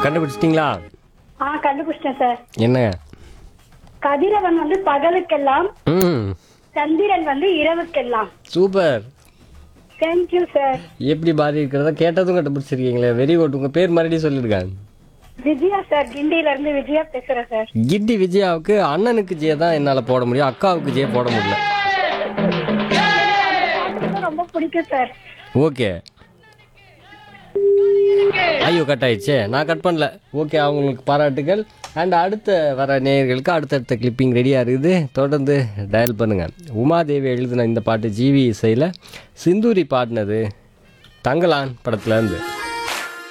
கண்டுபிடிச்சிட்டிங்களா ஆ கண்டுபிடிச்சிட்டேன் சார் என்னங்க கதிரவன் வந்து பகலுக்கெல்லாம் ம் சந்திரன் வந்து இரவுக்கெல்லாம் சூப்பர் தேங்க்யூ சார் எப்படி பாதி இருக்கிறத கேட்டதும் கண்டுபிடிச்சிருக்கீங்களே வெரி குட் உங்கள் பேர் மறுபடியும் சொல்லிடுங்க விஜயா சார் கிண்டியில இருந்து விஜயா பேசுறேன் சார் கிட்டி விஜயாவுக்கு அண்ணனுக்கு ஜே தான் என்னால் போட முடியும் அக்காவுக்கு ஜே போட முடியல எனக்கு ரொம்ப பிடிக்கும் சார் ஓகே ஐயோ கட் ஆயிடுச்சே நான் கட் பண்ணல ஓகே அவங்களுக்கு பாராட்டுகள் அண்ட் அடுத்த வர நேயர்களுக்கு அடுத்தடுத்த கிளிப்பிங் ரெடியாக இருக்குது தொடர்ந்து டயல் பண்ணுங்கள் உமாதேவி எழுதின இந்த பாட்டு ஜிவி இசையில் சிந்தூரி பாடினது தங்கலான் படத்துலேருந்து